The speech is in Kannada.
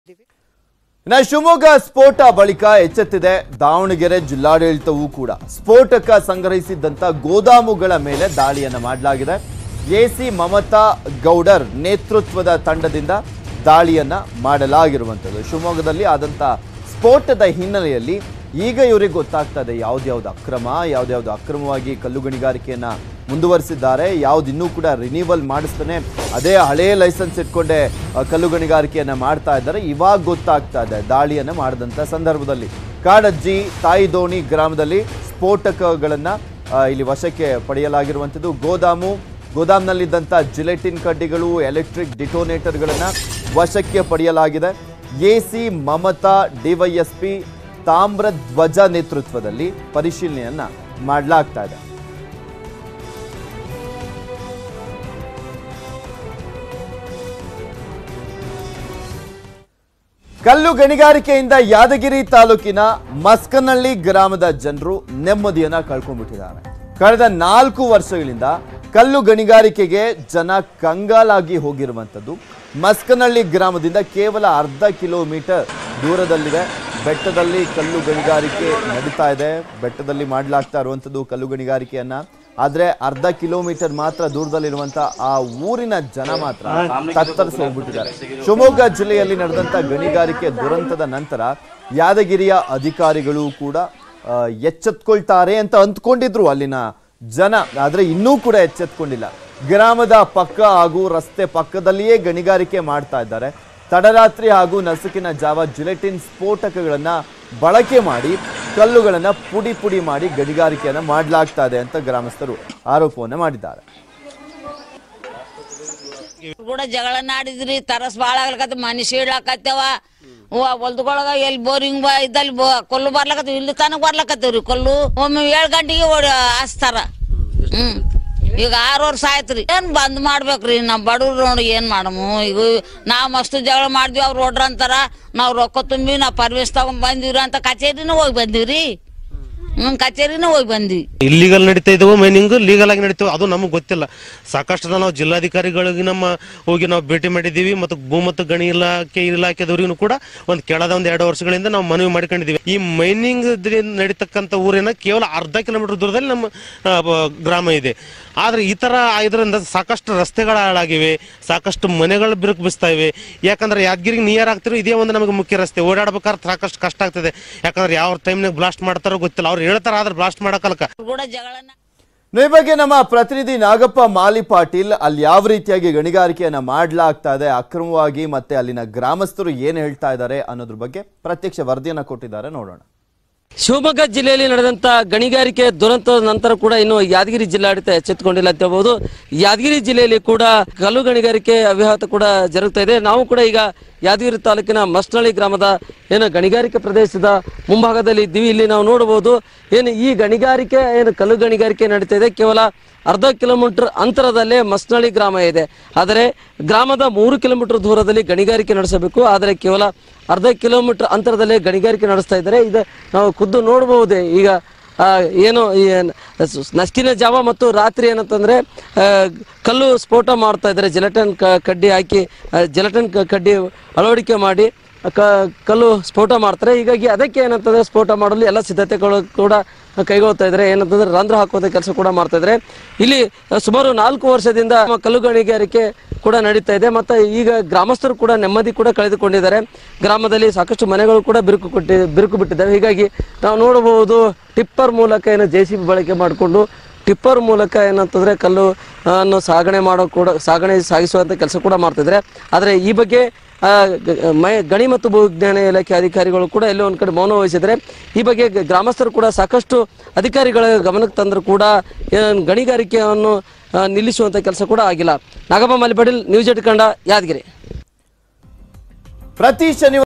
ಇನ್ನ ಶಿವಮೊಗ್ಗ ಸ್ಫೋಟ ಬಳಿಕ ಎಚ್ಚೆತ್ತಿದೆ ದಾವಣಗೆರೆ ಜಿಲ್ಲಾಡಳಿತವೂ ಕೂಡ ಸ್ಫೋಟಕ ಸಂಗ್ರಹಿಸಿದ್ದಂತ ಗೋದಾಮುಗಳ ಮೇಲೆ ದಾಳಿಯನ್ನ ಮಾಡಲಾಗಿದೆ ಎಸಿ ಮಮತಾ ಗೌಡರ್ ನೇತೃತ್ವದ ತಂಡದಿಂದ ದಾಳಿಯನ್ನ ಮಾಡಲಾಗಿರುವಂಥದ್ದು ಶಿವಮೊಗ್ಗದಲ್ಲಿ ಆದಂತ ಸ್ಫೋಟದ ಹಿನ್ನೆಲೆಯಲ್ಲಿ ಈಗ ಇವರಿಗೆ ಗೊತ್ತಾಗ್ತಾ ಇದೆ ಯಾವ್ದ್ಯಾವ್ದು ಅಕ್ರಮ ಯಾವ್ದ್ಯಾವ್ದು ಅಕ್ರಮವಾಗಿ ಕಲ್ಲು ಗಣಿಗಾರಿಕೆಯನ್ನ ಮುಂದುವರಿಸಿದ್ದಾರೆ ಯಾವ್ದು ಇನ್ನೂ ಕೂಡ ರಿನ್ಯೂವಲ್ ಮಾಡಿಸ್ತಾನೆ ಅದೇ ಹಳೇ ಲೈಸೆನ್ಸ್ ಇಟ್ಕೊಂಡೆ ಆ, ಕಲ್ಲು ಗಣಿಗಾರಿಕೆಯನ್ನ ಮಾಡ್ತಾ ಇದ್ದಾರೆ ಇವಾಗ ಗೊತ್ತಾಗ್ತಾ ಇದೆ ದಾಳಿಯನ್ನ ಮಾಡಿದಂಥ ಸಂದರ್ಭದಲ್ಲಿ ಕಾಡಜ್ಜಿ ತಾಯಿ ದೋಣಿ ಗ್ರಾಮದಲ್ಲಿ ಸ್ಫೋಟಕಗಳನ್ನ ಆ, ಇಲ್ಲಿ ವಶಕ್ಕೆ ಪಡೆಯಲಾಗಿರುವಂಥದ್ದು ಗೋದಾಮು ಗೋದಾಮ್ನಲ್ಲಿದ್ದಂಥ ಜಿಲೆಟಿನ್ ಕಡ್ಡಿಗಳು ಎಲೆಕ್ಟ್ರಿಕ್ ಡಿಟೋನೇಟರ್ಗಳನ್ನ ವಶಕ್ಕೆ ಪಡೆಯಲಾಗಿದೆ ಎಸಿ ಮಮತಾ ಡಿವೈಎಸ್ಪಿ ತಾಮ್ರಧ್ವಜ ನೇತೃತ್ವದಲ್ಲಿ ಪರಿಶೀಲನೆಯನ್ನ ಮಾಡಲಾಗ್ತಾ ಇದೆ ಕಲ್ಲು ಗಣಿಗಾರಿಕೆಯಿಂದ ಯಾದಗಿರಿ ತಾಲೂಕಿನ ಮಸ್ಕನಹಳ್ಳಿ ಗ್ರಾಮದ ಜನರು ನೆಮ್ಮದಿಯನ್ನ ಕಳ್ಕೊಂಡ್ಬಿಟ್ಟಿದ್ದಾರೆ ಕಳೆದ ನಾಲ್ಕು ವರ್ಷಗಳಿಂದ ಕಲ್ಲು ಗಣಿಗಾರಿಕೆಗೆ ಜನ ಕಂಗಾಲಾಗಿ ಹೋಗಿರುವಂಥದ್ದು ಮಸ್ಕನಹಳ್ಳಿ ಗ್ರಾಮದಿಂದ ಕೇವಲ ಅರ್ಧ ಕಿಲೋಮೀಟರ್ ದೂರದಲ್ಲಿದೆ ಬೆಟ್ಟದಲ್ಲಿ ಕಲ್ಲು ಗಣಿಗಾರಿಕೆ ನಡೀತಾ ಇದೆ ಬೆಟ್ಟದಲ್ಲಿ ಮಾಡಲಾಗ್ತಾ ಇರುವಂಥದ್ದು ಕಲ್ಲು ಗಣಿಗಾರಿಕೆಯನ್ನ ಆದ್ರೆ ಅರ್ಧ ಕಿಲೋಮೀಟರ್ ಮಾತ್ರ ದೂರದಲ್ಲಿರುವಂತ ಆ ಊರಿನ ಜನ ಮಾತ್ರ ತತ್ತರಿಸಿ ಹೋಗ್ಬಿಟ್ಟಿದ್ದಾರೆ ಶಿವಮೊಗ್ಗ ಜಿಲ್ಲೆಯಲ್ಲಿ ನಡೆದಂತ ಗಣಿಗಾರಿಕೆ ದುರಂತದ ನಂತರ ಯಾದಗಿರಿಯ ಅಧಿಕಾರಿಗಳು ಕೂಡ ಆ, ಎಚ್ಚೆತ್ಕೊಳ್ತಾರೆ ಅಂತ ಅಂದ್ಕೊಂಡಿದ್ರು ಅಲ್ಲಿನ ಜನ ಆದ್ರೆ ಇನ್ನೂ ಕೂಡ ಎಚ್ಚೆತ್ಕೊಂಡಿಲ್ಲ ಗ್ರಾಮದ ಪಕ್ಕ ಹಾಗೂ ರಸ್ತೆ ಪಕ್ಕದಲ್ಲಿಯೇ ಗಣಿಗಾರಿಕೆ ಮಾಡ್ತಾ ಇದ್ದಾರೆ ತಡರಾತ್ರಿ ಹಾಗೂ ನಸುಕಿನ ಜಾವ ಜಿಲೆಟಿನ್ ಸ್ಫೋಟಕಗಳನ್ನ ಬಳಕೆ ಮಾಡಿ ಕಲ್ಲುಗಳನ್ನ ಪುಡಿ ಪುಡಿ ಮಾಡಿ ಗಣಿಗಾರಿಕೆಯನ್ನ ಮಾಡಲಾಗ್ತಾ ಇದೆ ಅಂತ ಗ್ರಾಮಸ್ಥರು ಆರೋಪವನ್ನ ಮಾಡಿದ್ದಾರೆ ಕೂಡ ಜಗಳ ನಾಡಿದ್ರಿ ತರಸ್ ಬಾಳ ಆಗ್ಲಕತ್ತ ಮನಿ ಸೀಡ್ಲಾಕತ್ತೇವ ಹೊಲ್ದೊಳಗ ಎಲ್ಲಿ ಬೋರಿಂಗ್ ಬಾ ಇದ್ದಲ್ಲಿ ಬೋ ಕೊಲ್ಲು ಬರ್ಲಕತ್ತೀವಿ ಇಲ್ಲಿ ತನಕ ಬರ್ಲಕತ್ತೀವ್ರಿ ಕೊಲ್ಲು ಒಮ್ಮೆ ಏಳು ಗಂಟೆಗೆ ಓಡಿ ಹಚ್ತಾರ ಹ್ಮ್ ಈಗ ಆರು ವರ್ಷ ಆಯ್ತ್ರಿ ಏನ್ ಬಂದ್ ಮಾಡ್ಬೇಕ್ರಿ ನಾವ್ ಬಡವ್ರು ನೋಡಿ ಏನ್ ಮಾಡಮು ಈಗ ನಾವ್ ಮಸ್ತ್ ಜಗಳ ಮಾಡಿದ್ವಿ ಅವ್ರು ಹೊಡ್ರ ಅಂತಾರ ನಾವ್ ರೊಕ್ಕ ತುಂಬಿ ನಾವ್ ಪರ್ವೇಶ್ ತಗೊಂಡ್ ಬಂದಿವ್ರಿ ಅಂತ ಕಚೇರಿನೂ ಹೋಗಿ ಬಂದಿವ್ರಿ ಹ್ಮ್ ಕಚೇರಿನೂ ಹೋಗಿ ಬಂದ್ವಿ ಇಲ್ಲಿಗಲ್ ನಡೀತಾ ಇದ್ದವು ಮೈನಿಂಗ್ ಲೀಗಲ್ ಆಗಿ ನಡೀತಾವೆ ಅದು ನಮಗೆ ಗೊತ್ತಿಲ್ಲ ಸಾಕಷ್ಟು ಜನ ನಾವು ಜಿಲ್ಲಾಧಿಕಾರಿಗಳಿಗೆ ನಮ್ಮ ಹೋಗಿ ನಾವು ಭೇಟಿ ಮಾಡಿದ್ದೀವಿ ಮತ್ತು ಭೂ ಮತ್ತು ಗಣಿ ಇಲಾಖೆ ಇಲಾಖೆದವರಿಗೂ ಕೂಡ ಒಂದು ಕೆಳದ ಒಂದು ಎರಡು ವರ್ಷಗಳಿಂದ ನಾವು ಮನವಿ ಮಾಡ್ಕೊಂಡಿದ್ದೀವಿ ಈ ಮೈನಿಂಗ್ ನಡೀತಕ್ಕಂಥ ಊರಿನ ಕೇವಲ ಅರ್ಧ ಕಿಲೋಮೀಟರ್ ದೂರದಲ್ಲಿ ನಮ್ಮ ಆ, ಬ- ಗ್ರಾಮ ಇದೆ ಆದ್ರೆ ಈ ತರ ಇದರಿಂದ ಸಾಕಷ್ಟು ರಸ್ತೆಗಳು ಹಾಳಾಗಿವೆ ಸಾಕಷ್ಟು ಮನೆಗಳು ಬಿರುಕು ಬಿಸ್ತಾ ಇವೆ ಯಾಕಂದ್ರೆ ಯಾದಗಿರಿಗೆ ನಿಯರ್ ಆಗ್ತಿರೋ ಇದೇ ಒಂದು ನಮಗೆ ಮುಖ್ಯ ರಸ್ತೆ ಓಡಾಡ್ಬೇಕಾದ್ರೆ ಸಾಕಷ್ಟು ಕಷ್ಟ ಆಗ್ತದೆ ಯಾಕಂದ್ರೆ ಯಾವ ಟೈಮ್ನಾಗ ಬ್ಲಾಸ್ಟ್ ಮಾಡ್ತಾರೋ ಗೊತ್ತಿಲ್ಲ ಅವ್ರು ಹೇಳ್ತಾರ ಆದ್ರೆ ಬ್ಲಾಸ್ಟ್ ಮಾಡಕ್ಕಲ್ಕ ಕೂಡ ಜಗಳ ಈ ಬಗ್ಗೆ ನಮ್ಮ ಪ್ರತಿನಿಧಿ ನಾಗಪ್ಪ ಮಾಲಿ ಪಾಟೀಲ್ ಅಲ್ಲಿ ಯಾವ ರೀತಿಯಾಗಿ ಗಣಿಗಾರಿಕೆಯನ್ನ ಮಾಡಲಾಗ್ತಾ ಇದೆ ಅಕ್ರಮವಾಗಿ ಮತ್ತೆ ಅಲ್ಲಿನ ಗ್ರಾಮಸ್ಥರು ಏನ್ ಹೇಳ್ತಾ ಇದ್ದಾರೆ ಅನ್ನೋದ್ರ ಬಗ್ಗೆ ಪ್ರತ್ಯಕ್ಷ ವರದಿಯನ್ನ ಕೊಟ್ಟಿದ್ದಾರೆ ನೋಡೋಣ ಶಿವಮೊಗ್ಗ ಜಿಲ್ಲೆಯಲ್ಲಿ ನಡೆದಂತ ಗಣಿಗಾರಿಕೆ ದುರಂತದ ನಂತರ ಕೂಡ ಇನ್ನು ಯಾದಗಿರಿ ಜಿಲ್ಲಾಡಳಿತ ಎಚ್ಚೆತ್ತುಕೊಂಡಿಲ್ಲ ಅಂತ ಹೇಳ್ಬೋದು ಯಾದಗಿರಿ ಜಿಲ್ಲೆಯಲ್ಲಿ ಕೂಡ ಕಲ್ಲು ಗಣಿಗಾರಿಕೆ ಅವ್ಯಾಹತ ಕೂಡ ಜರುಗ್ತಾ ಇದೆ ನಾವು ಕೂಡ ಈಗ ಯಾದಗಿರಿ ತಾಲೂಕಿನ ಮಸ್ನಳ್ಳಿ ಗ್ರಾಮದ ಏನು ಗಣಿಗಾರಿಕೆ ಪ್ರದೇಶದ ಮುಂಭಾಗದಲ್ಲಿ ಇದ್ದೀವಿ ಇಲ್ಲಿ ನಾವು ನೋಡಬಹುದು ಏನು ಈ ಗಣಿಗಾರಿಕೆ ಏನು ಕಲ್ಲು ಗಣಿಗಾರಿಕೆ ನಡೀತಾ ಇದೆ ಕೇವಲ ಅರ್ಧ ಕಿಲೋಮೀಟರ್ ಅಂತರದಲ್ಲೇ ಮಸ್ನಳ್ಳಿ ಗ್ರಾಮ ಇದೆ ಆದರೆ ಗ್ರಾಮದ ಮೂರು ಕಿಲೋಮೀಟರ್ ದೂರದಲ್ಲಿ ಗಣಿಗಾರಿಕೆ ನಡೆಸಬೇಕು ಆದರೆ ಕೇವಲ ಅರ್ಧ ಕಿಲೋಮೀಟರ್ ಅಂತರದಲ್ಲೇ ಗಣಿಗಾರಿಕೆ ನಡೆಸ್ತಾ ಇದ್ದಾರೆ ಇದು ನಾವು ಖುದ್ದು ನೋಡಬಹುದೇ ಈಗ ಆ, ಏನು ಈ ನ- ನಷ್ಟಿನ ಜಾವ ಮತ್ತು ರಾತ್ರಿ ಏನಂತಂದ್ರೆ ಆ, ಕಲ್ಲು ಸ್ಫೋಟ ಮಾಡ್ತಾ ಇದ್ದಾರೆ ಜಿಲೆಟನ್ ಕಡ್ಡಿ ಹಾಕಿ ಜಿಲೆಟನ್ ಕಡ್ಡಿ ಅಳವಡಿಕೆ ಮಾಡಿ ಕ ಕಲ್ಲು ಸ್ಫೋಟ ಮಾಡ್ತಾರೆ ಹೀಗಾಗಿ ಅದಕ್ಕೆ ಏನಂತಂದ್ರೆ ಸ್ಫೋಟ ಮಾಡಲು ಎಲ್ಲ ಸಿದ್ಧತೆಗಳು ಕೂಡ ಕೈಗೊಳ್ತಾ ಇದ್ದಾರೆ ಏನಂತಂದ್ರೆ ರಂಧ್ರ ಹಾಕುವಂಥ ಕೆಲಸ ಕೂಡ ಮಾಡ್ತಾ ಇದ್ದಾರೆ ಇಲ್ಲಿ ಸುಮಾರು ನಾಲ್ಕು ವರ್ಷದಿಂದ ಕಲ್ಲು ಗಣಿಗಾರಿಕೆ ಕೂಡ ನಡೀತಾ ಇದೆ ಮತ್ತು ಈಗ ಗ್ರಾಮಸ್ಥರು ಕೂಡ ನೆಮ್ಮದಿ ಕೂಡ ಕಳೆದುಕೊಂಡಿದ್ದಾರೆ ಗ್ರಾಮದಲ್ಲಿ ಸಾಕಷ್ಟು ಮನೆಗಳು ಕೂಡ ಬಿರುಕು ಕೊಟ್ಟಿ ಬಿರುಕು ಬಿಟ್ಟಿದ್ದಾವೆ ಹೀಗಾಗಿ ನಾವು ನೋಡಬಹುದು ಟಿಪ್ಪರ್ ಮೂಲಕ ಏನು ಜೆ ಸಿ ಬಿ ಬಳಕೆ ಮಾಡಿಕೊಂಡು ಟಿಪ್ಪರ್ ಮೂಲಕ ಏನಂತಂದ್ರೆ ಕಲ್ಲು ಆ, ಅನ್ನು ಸಾಗಣೆ ಮಾಡೋ ಕೂಡ ಸಾಗಣೆ ಸಾಗಿಸುವಂತ ಕೆಲಸ ಕೂಡ ಮಾಡ್ತಿದ್ರೆ ಆದರೆ ಈ ಬಗ್ಗೆ ಆ, ಗ- ಮೈ ಗಣಿ ಮತ್ತು ಭೂವಿಜ್ಞಾನ ಇಲಾಖೆ ಅಧಿಕಾರಿಗಳು ಕೂಡ ಎಲ್ಲೋ ಒಂದ್ ಕಡೆ ಮೌನ ವಹಿಸಿದ್ರೆ ಈ ಬಗ್ಗೆ ಗ- ಗ್ರಾಮಸ್ಥರು ಕೂಡ ಸಾಕಷ್ಟು ಅಧಿಕಾರಿಗಳ ಗಮನಕ್ಕೆ ತಂದರೂ ಕೂಡ ಏನ್ ಗಣಿಗಾರಿಕೆಯನ್ನು ಆ, ನಿಲ್ಲಿಸುವಂತ ಕೆಲಸ ಕೂಡ ಆಗಿಲ್ಲ ನಾಗಪ್ಪ ಮಲ್ಲಿಪಾಟೀಲ್ ನ್ಯೂಸ್ ಇಟ್ಕೊಂಡ ಯಾದಗಿರಿ ಪ್ರತಿ ಶನಿವಾರ